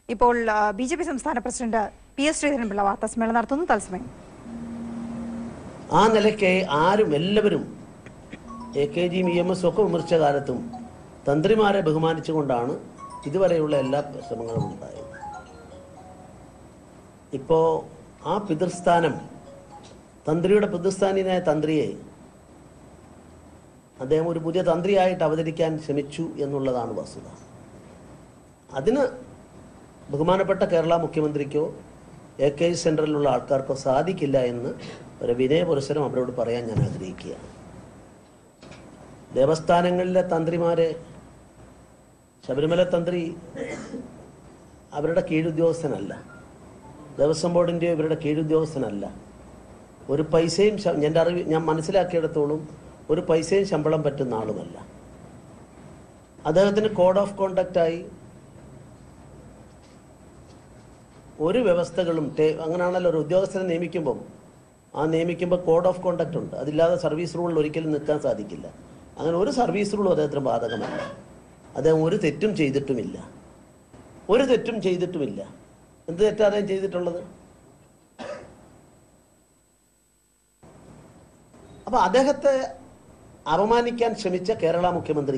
ഇപ്പോൾ B J P സംസ്ഥാന president P S Sreedharan Pillai വാർത്താ സമ്മേളനം നടത്തുന്നു തത്സമയം ആ നിലയ്ക്ക് ആരും എല്ലാവരും എ കെ ജിയും ഇ എം എസും ഒക്കെ വിമർശിച്ച കാലത്തും തന്ത്രിമാരെ ബഹുമാനിച്ചുകൊണ്ടാണ് ഇതുവരെയുള്ള എല്ലാ ശ്രമങ്ങളും ഉണ്ടായത് ഇപ്പോൾ ആ പിതൃസ്ഥാനം തന്ത്രിയുടെ പിതൃസ്ഥാനിയായ തന്ത്രിയെ അദ്ദേഹം ഒരു പുതിയ തന്ത്രിയായിട്ട് അവതരിക്കാൻ ശ്രമിച്ചു എന്നുള്ളതാണ് വസ്തുത അതിന് ബഹുമാനപ്പെട്ട കേരള മുഖ്യമന്ത്രിക്കോ എ കെ ജി സെൻറ്ററിലുള്ള ആൾക്കാർക്കോ സാധിക്കില്ല എന്ന് ഒരു വിനയപുരസരം അവരോട് പറയാൻ ഞാൻ ആഗ്രഹിക്കുകയാണ് ദേവസ്ഥാനങ്ങളിലെ തന്ത്രിമാരെ ശബരിമല തന്ത്രി അവരുടെ കീഴുദ്യോഗസ്ഥനല്ല ദേവസ്വം ബോർഡിൻ്റെയോ ഇവരുടെ കീഴുദ്യോഗസ്ഥനല്ല ഒരു പൈസയും ശ- എൻ്റെ അറിവ് ഞാൻ മനസ്സിലാക്കിയിടത്തോളം ഒരു പൈസയും ശമ്പളം പറ്റുന്ന ആളുമല്ല അദ്ദേഹത്തിന് കോഡ് ഓഫ് കോണ്ടക്റ്റായി ഒരു വ്യവസ്ഥകളും ടേ- അങ്ങനെയാണല്ലോ ഒരു ഉദ്യോഗസ്ഥനെ നിയമിക്കുമ്പം ആ നിയമിക്കുമ്പോൾ കോഡ് ഓഫ് കോണ്ടക്റ്റ് ഉണ്ട് അതില്ലാതെ സർവീസ് റൂളിൽ ഒരിക്കലും നിൽക്കാൻ സാധിക്കില്ല അങ്ങനെ ഒരു സർവീസ് റൂളും അദ്ദേഹത്തിന് ബാധകമല്ല അദ്ദേഹം ഒരു തെറ്റും ചെയ്തിട്ടുമില്ല ഒരു തെറ്റും ചെയ്തിട്ടുമില്ല എന്ത് തെറ്റാണ് അദ്ദേഹം ചെയ്തിട്ടുള്ളത് അപ്പൊ അദ്ദേഹത്തെ അപമാനിക്കാൻ ശ്രമിച്ച കേരള മുഖ്യമന്ത്രി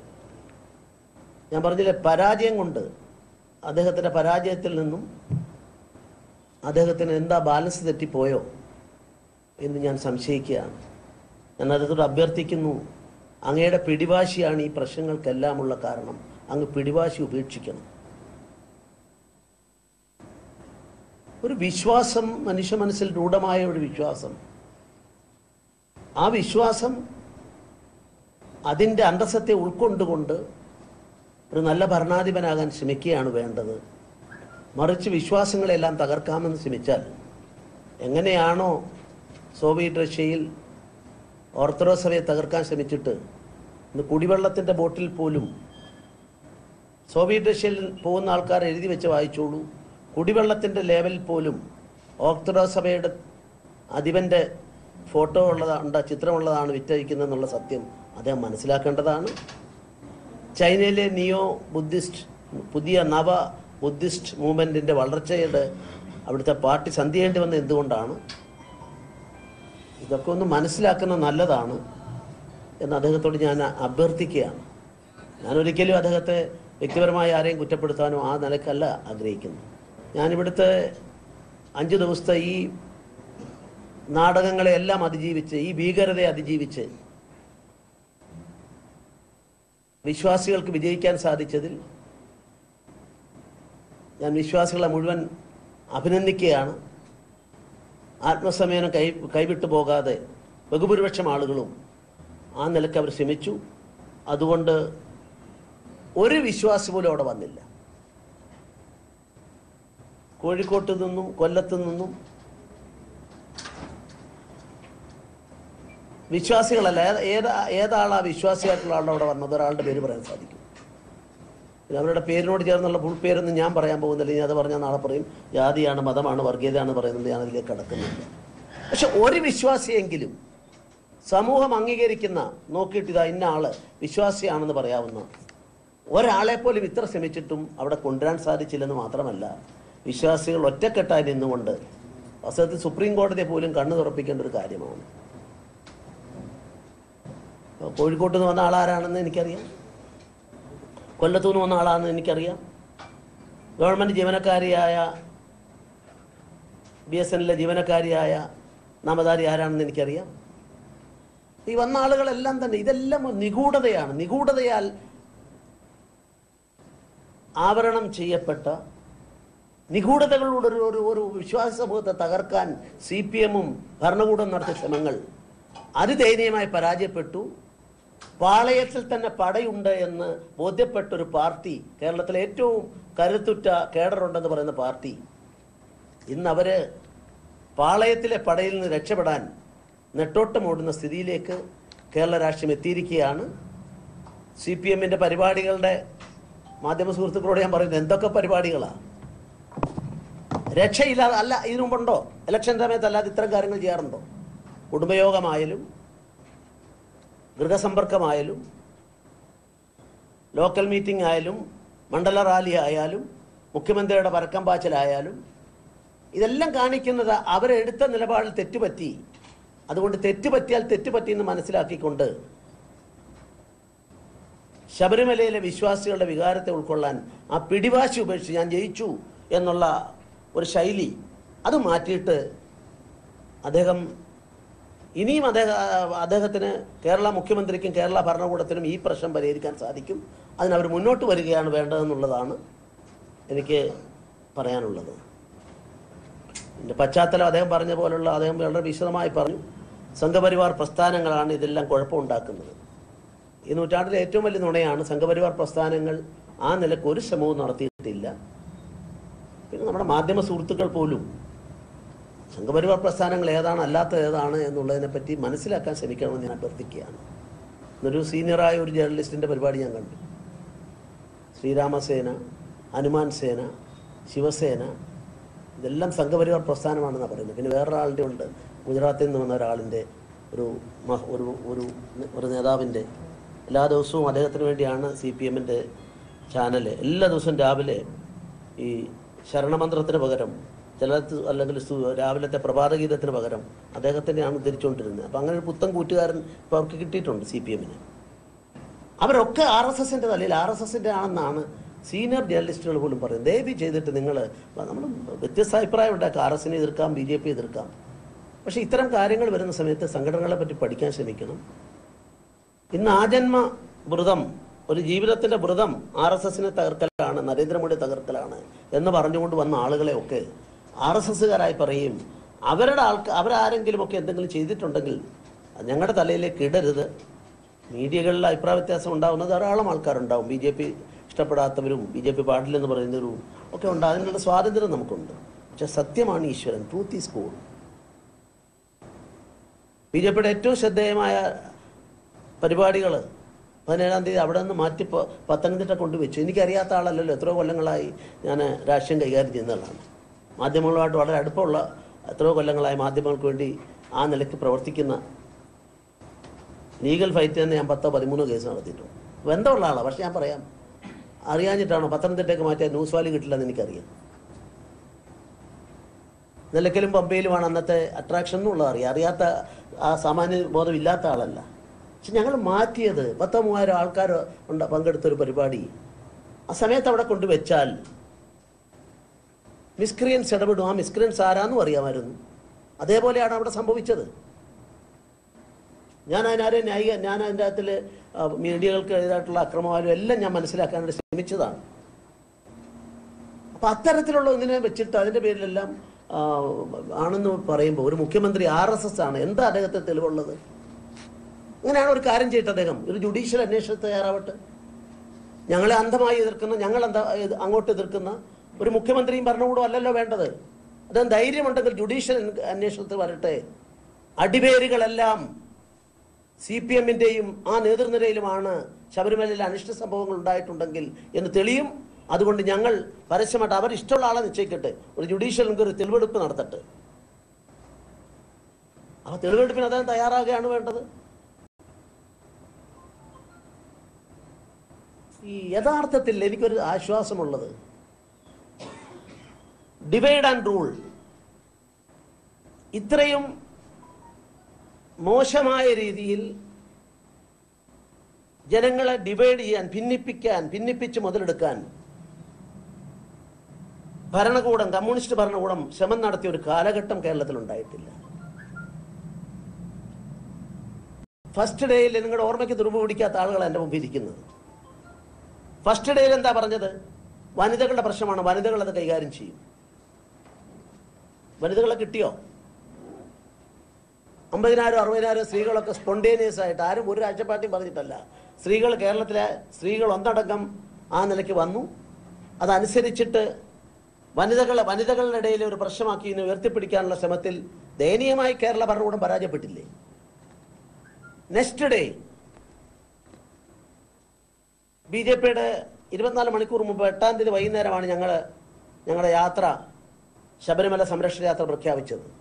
ഞാൻ പറഞ്ഞില്ലേ പരാജയം കൊണ്ട് അദ്ദേഹത്തിന്റെ പരാജയത്തിൽ നിന്നും അദ്ദേഹത്തിന് എന്താ ബാലൻസ് തെറ്റിപ്പോയോ എന്ന് ഞാൻ സംശയിക്കുകയാണ് ഞാൻ അദ്ദേഹത്തോട് അഭ്യർത്ഥിക്കുന്നു അങ്ങയുടെ പിടിവാശിയാണ് ഈ പ്രശ്നങ്ങൾക്കെല്ലാമുള്ള കാരണം അങ്ങ് പിടിവാശി ഉപേക്ഷിക്കണം ഒരു വിശ്വാസം മനുഷ്യ മനസ്സിൽ രൂഢമായ ഒരു വിശ്വാസം ആ വിശ്വാസം അതിൻ്റെ അന്തസ്സത്തെ ഉൾക്കൊണ്ടുകൊണ്ട് ഒരു നല്ല ഭരണാധിപനാകാൻ ശ്രമിക്കുകയാണ് വേണ്ടത് മറിച്ച് വിശ്വാസങ്ങളെല്ലാം തകർക്കാമെന്ന് ശ്രമിച്ചാൽ എങ്ങനെയാണോ സോവിയറ്റ് റഷ്യയിൽ ഓർത്തഡോക്സ് സഭയെ തകർക്കാൻ ശ്രമിച്ചിട്ട് ഇന്ന് കുടിവെള്ളത്തിൻ്റെ ബോട്ടിൽ പോലും സോവിയറ്റ് റഷ്യയിൽ പോകുന്ന ആൾക്കാർ എഴുതി വെച്ച് വായിച്ചോളൂ കുടിവെള്ളത്തിൻ്റെ ലെവലിൽ പോലും ഓർത്തഡോക്സ് സഭയുടെ അധിപൻ്റെ ഫോട്ടോ ഉള്ളതാണ് ചിത്രമുള്ളതാണ് വിറ്റഴിക്കുന്നതെന്നുള്ള സത്യം അദ്ദേഹം മനസ്സിലാക്കേണ്ടതാണ് ചൈനയിലെ നിയോ ബുദ്ധിസ്റ്റ് പുതിയ നവ ബുദ്ധിസ്റ്റ് മൂവ്മെൻറ്റിൻ്റെ വളർച്ചയുടെ അവിടുത്തെ പാർട്ടി സന്ധി ചെയ്യേണ്ടി വന്നത് എന്തുകൊണ്ടാണ് ഇതൊക്കെ ഒന്ന് മനസ്സിലാക്കുന്നത് നല്ലതാണ് എന്ന് അദ്ദേഹത്തോട് ഞാൻ അഭ്യർത്ഥിക്കുകയാണ് ഞാൻ ഒരിക്കലും അദ്ദേഹത്തെ വ്യക്തിപരമായി ആരെയും കുറ്റപ്പെടുത്താനോ ആ നിലക്കല്ല ആഗ്രഹിക്കുന്നു ഞാനിവിടുത്തെ അഞ്ച് ദിവസത്തെ ഈ നാടകങ്ങളെയെല്ലാം അതിജീവിച്ച് ഈ ഭീകരതയെ അതിജീവിച്ച് വിശ്വാസികൾക്ക് വിജയിക്കാൻ സാധിച്ചതിൽ ഞാൻ വിശ്വാസികളെ മുഴുവൻ അഭിനന്ദിക്കുകയാണ് ആത്മസമയനം കൈ കൈവിട്ടു പോകാതെ ബഹുഭൂരിപക്ഷം ആളുകളും ആ നിലക്ക് അവർ ശ്രമിച്ചു അതുകൊണ്ട് ഒരു വിശ്വാസി പോലും അവിടെ വന്നില്ല കോഴിക്കോട്ട് നിന്നും കൊല്ലത്ത് നിന്നും വിശ്വാസികളല്ല ഏത- ഏത് ഏതാളാ വിശ്വാസിയായിട്ടുള്ള ആളുടെ അവിടെ വന്നത് ഒരാളുടെ പേര് പറയാൻ സാധിക്കും പിന്നെ അവരുടെ പേരിനോട് ചേർന്നുള്ള ഫുൾ പേരൊന്നും ഞാൻ പറയാൻ പോകുന്നില്ല ഇനി അത് പറഞ്ഞാൽ നാളെ പറയും ജാതിയാണ് മതമാണ് വർഗീയതയാണ് പറയുന്നത് ഞാൻ അതിലേക്ക് കടക്കുന്നില്ല പക്ഷെ ഒരു വിശ്വാസിയെങ്കിലും സമൂഹം അംഗീകരിക്കുന്ന നോക്കിയിട്ട് ഇതാ ഇന്ന ആള് വിശ്വാസിയാണെന്ന് പറയാവുന്ന ഒരാളെ പോലും ഇത്ര ശ്രമിച്ചിട്ടും അവിടെ കൊണ്ടുവരാൻ സാധിച്ചില്ലെന്ന് മാത്രമല്ല വിശ്വാസികൾ ഒറ്റക്കെട്ടായി നിന്നുകൊണ്ട് വാസ്തവത്തിൽ സുപ്രീം കോടതിയെ പോലും കണ്ണു തുറപ്പിക്കേണ്ട ഒരു കാര്യമാണ് കോഴിക്കോട്ട് നിന്ന് വന്ന ആളാരാണെന്ന് എനിക്കറിയാം കൊല്ലത്തു നിന്ന് വന്ന ആളാണെന്ന് എനിക്കറിയാം ഗവൺമെൻറ് ജീവനക്കാരിയായ ബി എസ് എന്നിലെ ജീവനക്കാരിയായ നാമധാരി ആരാണെന്ന് എനിക്കറിയാം ഈ വന്ന ആളുകളെല്ലാം തന്നെ ഇതെല്ലാം നിഗൂഢതയാണ് നിഗൂഢതയാൽ ആവരണം ചെയ്യപ്പെട്ട നിഗൂഢതകളുടെ ഒരു ഒരു ഒരു വിശ്വാസ സമൂഹത്തെ തകർക്കാൻ സി പി എമ്മും ഭരണകൂടം നടത്തിയ ശ്രമങ്ങൾ അതിദയനീയമായി പരാജയപ്പെട്ടു പാളയത്തിൽ തന്നെ പടയുണ്ട് എന്ന് ബോധ്യപ്പെട്ട ഒരു പാർട്ടി കേരളത്തിലെ ഏറ്റവും കരുത്തുറ്റ കേഡറുണ്ടെന്ന് പറയുന്ന പാർട്ടി ഇന്ന് അവര് പാളയത്തിലെ പടയിൽ നിന്ന് രക്ഷപ്പെടാൻ നെട്ടോട്ടമോടുന്ന സ്ഥിതിയിലേക്ക് കേരള രാഷ്ട്രീയം എത്തിയിരിക്കുകയാണ് സി പി എമ്മിൻ്റെ പരിപാടികളുടെ മാധ്യമ സുഹൃത്തുക്കളോട് ഞാൻ പറയുന്നത് എന്തൊക്കെ പരിപാടികളാണ് രക്ഷയില്ലാതെ അല്ല ഇതിനു മുമ്പുണ്ടോ ഇലക്ഷൻ സമയത്ത് അല്ലാതെ ഇത്തരം കാര്യങ്ങൾ ചെയ്യാറുണ്ടോ കുടുംബയോഗമായാലും ഗൃഹസമ്പർക്കമായാലും ലോക്കൽ മീറ്റിംഗ് ആയാലും മണ്ഡല റാലി ആയാലും മുഖ്യമന്ത്രിയുടെ പരക്കം പാച്ചിലായാലും ഇതെല്ലാം കാണിക്കുന്നത് അവരെടുത്ത നിലപാടിൽ തെറ്റുപറ്റി അതുകൊണ്ട് തെറ്റുപറ്റിയാൽ തെറ്റുപറ്റി എന്ന് മനസ്സിലാക്കിക്കൊണ്ട് ശബരിമലയിലെ വിശ്വാസികളുടെ വികാരത്തെ ഉൾക്കൊള്ളാൻ ആ പിടിവാശി ഉപേക്ഷിച്ച് ഞാൻ ജയിച്ചു എന്നുള്ള ഒരു ശൈലി അത് മാറ്റിയിട്ട് അദ്ദേഹം ഇനിയും അദ്ദേഹം അദ്ദേഹത്തിന് കേരള മുഖ്യമന്ത്രിക്കും കേരള ഭരണകൂടത്തിനും ഈ പ്രശ്നം പരിഹരിക്കാൻ സാധിക്കും അതിനവർ മുന്നോട്ട് വരികയാണ് വേണ്ടതെന്നുള്ളതാണ് എനിക്ക് പറയാനുള്ളത് ഇതിൻ്റെ പശ്ചാത്തലം അദ്ദേഹം പറഞ്ഞ പോലുള്ള അദ്ദേഹം വളരെ വിശദമായി പറഞ്ഞു സംഘപരിവാർ പ്രസ്ഥാനങ്ങളാണ് ഇതെല്ലാം കുഴപ്പമുണ്ടാക്കുന്നത് ഈ നൂറ്റാണ്ടിലെ ഏറ്റവും വലിയ നുണയാണ് സംഘപരിവാർ പ്രസ്ഥാനങ്ങൾ ആ നിലക്ക് ഒരു ശ്രമവും നടത്തിയിട്ടില്ല പിന്നെ നമ്മുടെ മാധ്യമ സുഹൃത്തുക്കൾ പോലും സംഘപരിവാർ പ്രസ്ഥാനങ്ങൾ ഏതാണ് അല്ലാത്തത് ഏതാണ് എന്നുള്ളതിനെ പറ്റി മനസ്സിലാക്കാൻ ശ്രമിക്കണമെന്ന് ഞാൻ അഭ്യർത്ഥിക്കുകയാണ് ഇന്നൊരു സീനിയറായ ഒരു ജേർണലിസ്റ്റിൻ്റെ പരിപാടി ഞാൻ കണ്ടു ശ്രീരാമസേന ഹനുമാൻ സേന ശിവസേന ഇതെല്ലാം സംഘപരിവാർ പ്രസ്ഥാനമാണെന്നാണ് പറയുന്നത് പിന്നെ വേറൊരാളുടെ ഉണ്ട് ഗുജറാത്തിൽ നിന്ന് വന്ന ഒരാളിൻ്റെ ഒരു മഹ- ഒരു ഒരു ഒരു നേതാവിൻ്റെ എല്ലാ ദിവസവും അദ്ദേഹത്തിന് വേണ്ടിയാണ് സി പി എമ്മിൻ്റെ ചാനൽ എല്ലാ ദിവസവും രാവിലെ ഈ ശരണമന്ത്രത്തിന് പകരം ചിലത്ത് അല്ലെങ്കിൽ സു- രാവിലത്തെ പ്രഭാതഗീതത്തിന് പകരം അദ്ദേഹത്തിനെയാണ് ഉദ്ധരിച്ചുകൊണ്ടിരുന്നത് അപ്പം അങ്ങനെ ഒരു പുത്തൻ കൂട്ടുകാരൻ ഇപ്പോൾ അവർക്ക് കിട്ടിയിട്ടുണ്ട് സി പി എമ്മിന് അവരൊക്കെ ആർ എസ് എസിൻ്റെ തലയിൽ ആർ എസ് എസിൻ്റെ ആണെന്നാണ് സീനിയർ ജേർണലിസ്റ്റുകൾ പോലും പറയുന്നത് ദയവ് ചെയ്തിട്ട് നിങ്ങൾ നമ്മൾ വ്യത്യസ്ത അഭിപ്രായം ഉണ്ടാക്കാം ആർ എസിനെ എതിർക്കാം ബി ജെ പി എതിർക്കാം പക്ഷേ ഇത്തരം കാര്യങ്ങൾ വരുന്ന സമയത്ത് സംഘടനകളെ പറ്റി പഠിക്കാൻ ശ്രമിക്കണം ഇന്ന് ആജന്മ വ്രതം ഒരു ജീവിതത്തിന്റെ വ്രതം ആർ എസ് എസിനെ തകർക്കലാണ് നരേന്ദ്രമോദി തകർക്കലാണ് എന്ന് പറഞ്ഞുകൊണ്ട് വന്ന ആളുകളെ ഒക്കെ ആർ എസ് എസ്സുകാരായി പറയും അവരുടെ ആൾക്ക് അവരാരെങ്കിലും ഒക്കെ എന്തെങ്കിലും ചെയ്തിട്ടുണ്ടെങ്കിൽ അത് ഞങ്ങളുടെ തലയിലേക്ക് ഇടരുത് മീഡിയകളിൽ അഭിപ്രായ വ്യത്യാസം ഉണ്ടാകുന്ന ധാരാളം ആൾക്കാരുണ്ടാവും ബി ജെ പി ഇഷ്ടപ്പെടാത്തവരും ബി ജെ പി പാടില്ലെന്ന് പറയുന്നവരും ഒക്കെ ഉണ്ട് അതിനുള്ള സ്വാതന്ത്ര്യം നമുക്കുണ്ട് പക്ഷെ സത്യമാണ് ഈശ്വരൻ truth is cool B J പിയുടെ ഏറ്റവും ശ്രദ്ധേയമായ പരിപാടികൾ പതിനേഴാം തീയതി അവിടെ നിന്ന് മാറ്റി പ- പത്തനംതിട്ട കൊണ്ടുവച്ചു എനിക്കറിയാത്ത ആളല്ലല്ലോ എത്രയോ കൊല്ലങ്ങളായി ഞാൻ രാഷ്ട്രീയം കൈകാര്യം ചെയ്യുന്നതാണ് മാധ്യമങ്ങളുമായിട്ട് വളരെ അടുപ്പമുള്ള എത്രയോ കൊല്ലങ്ങളായി മാധ്യമങ്ങൾക്ക് വേണ്ടി ആ നിലയ്ക്ക് പ്രവർത്തിക്കുന്ന ലീഗൽ ഫൈറ്റ് തന്നെ ഞാൻ പത്തോ പതിമൂന്നോ കേസ് നടത്തിയിട്ടുണ്ട് ബന്ധമുള്ള ആളാണ് പക്ഷെ ഞാൻ പറയാം അറിയാഞ്ഞിട്ടാണോ പത്തനംതിട്ടയ്ക്ക് മാറ്റിയാൽ ന്യൂസ് വാലി കിട്ടില്ലെന്ന് എനിക്കറിയാം നിലയ്ക്കലും പമ്പയിലുമാണ് അന്നത്തെ അട്രാക്ഷൻ എന്നുള്ളത് അറിയാം അറിയാത്ത ആ സാമാന്യ ബോധം ഇല്ലാത്ത ആളല്ല പക്ഷെ ഞങ്ങൾ മാറ്റിയത് പത്തോ മൂവായിരം ആൾക്കാർ ഉണ്ട് പങ്കെടുത്തൊരു പരിപാടി ആ സമയത്ത് അവിടെ കൊണ്ടുവച്ചാൽ മിസ്ക്രിയൻസ് ഇടപെടും ആ മിസ്ക്രിയൻസ് ആരാന്നും അറിയാമായിരുന്നു അതേപോലെയാണ് അവിടെ സംഭവിച്ചത് ഞാൻ അതിനാരെ ന്യായിക ഞാൻ അതിൻ്റെ അകത്തിൽ മീഡിയകൾക്ക് എതിരായിട്ടുള്ള അക്രമമായാലും എല്ലാം ഞാൻ മനസ്സിലാക്കാനായിട്ട് ശ്രമിച്ചതാണ് അപ്പൊ അത്തരത്തിലുള്ള ഒന്നിനെ വെച്ചിട്ട് അതിന്റെ പേരിലെല്ലാം ആ, ആണെന്ന് പറയുമ്പോൾ ഒരു മുഖ്യമന്ത്രി ആർ എസ് എസ് ആണ് എന്താ അദ്ദേഹത്തെ തെളിവുള്ളത് അങ്ങനെയാണ് ഒരു കാര്യം ചെയ്തിട്ട് അദ്ദേഹം ഒരു ജുഡീഷ്യൽ അന്വേഷണത്തിന് തയ്യാറാവട്ടെ ഞങ്ങളെ അന്ധമായി എതിർക്കുന്ന ഞങ്ങൾ എന്താ ഇത് അങ്ങോട്ട് എതിർക്കുന്ന ഒരു മുഖ്യമന്ത്രിയും ഭരണകൂടം അല്ലല്ലോ വേണ്ടത് അദ്ദേഹം ധൈര്യമുണ്ടെങ്കിൽ ജുഡീഷ്യൽ അന്വേഷണത്തിൽ വരട്ടെ അടിവേരുകളെല്ലാം സി പി എമ്മിൻ്റെയും ആ നേതൃനിരയിലുമാണ് ശബരിമലയിൽ അനിഷ്ട സംഭവങ്ങൾ ഉണ്ടായിട്ടുണ്ടെങ്കിൽ എന്ന് തെളിയും അതുകൊണ്ട് ഞങ്ങൾ പരസ്യമായിട്ട് അവർ ഇഷ്ടമുള്ള ആളെ നിശ്ചയിക്കട്ടെ ഒരു ജുഡീഷ്യൽ ഒരു തെളിവെടുപ്പ് നടത്തട്ടെ ആ തെളിവെടുപ്പിന് അദ്ദേഹം തയ്യാറാകുകയാണ് വേണ്ടത് ഈ യഥാർത്ഥത്തിൽ എനിക്കൊരു ആശ്വാസമുള്ളത് ഡിവൈഡ് ആൻഡ് റൂൾ ഇത്രയും മോശമായ രീതിയിൽ ജനങ്ങളെ ഡിവൈഡ് ചെയ്യാൻ ഭിന്നിപ്പിക്കാൻ ഭിന്നിപ്പിച്ച് മുതലെടുക്കാൻ ഭരണകൂടം കമ്മ്യൂണിസ്റ്റ് ഭരണകൂടം ശ്രമം നടത്തിയ ഒരു കാലഘട്ടം കേരളത്തിൽ ഉണ്ടായിട്ടില്ല ഫസ്റ്റ് ഡേയിൽ നിങ്ങളുടെ ഓർമ്മയ്ക്ക് തുറവ് പിടിക്കാത്ത ആളുകളാണ് എൻ്റെ മുമ്പിൽ ഇരിക്കുന്നത് ഫസ്റ്റ് ഡേയിൽ എന്താ പറഞ്ഞത് വനിതകളുടെ പ്രശ്നമാണ് വനിതകൾ അത് കൈകാര്യം ചെയ്യും വനിതകളെ കിട്ടിയോ അമ്പതിനായിരം അറുപതിനായിരം സ്ത്രീകളൊക്കെ സ്പോണ്ടേനിയസ് ആയിട്ട് ആരും ഒരു രാജ്യപാർട്ടിയും പറഞ്ഞിട്ടല്ല സ്ത്രീകൾ കേരളത്തിലെ സ്ത്രീകൾ ഒന്നടങ്കം ആ നിലയ്ക്ക് വന്നു അതനുസരിച്ചിട്ട് വനിതകളെ വനിതകളുടെ ഇടയിൽ ഒരു പ്രശ്നമാക്കി ഇതിനെ ഉയർത്തിപ്പിടിക്കാനുള്ള ശ്രമത്തിൽ ദയനീയമായി കേരള ഭരണകൂടം പരാജയപ്പെട്ടില്ലേ നെക്സ്റ്റ് ഡേ ബി ജെ പിയുടെ ഇരുപത്തിനാല് മണിക്കൂർ മുമ്പ് എട്ടാം തീയതി വൈകുന്നേരമാണ് ഞങ്ങൾ ഞങ്ങളുടെ യാത്ര ശബരിമല സംരക്ഷണ യാത്ര പ്രഖ്യാപിച്ചത്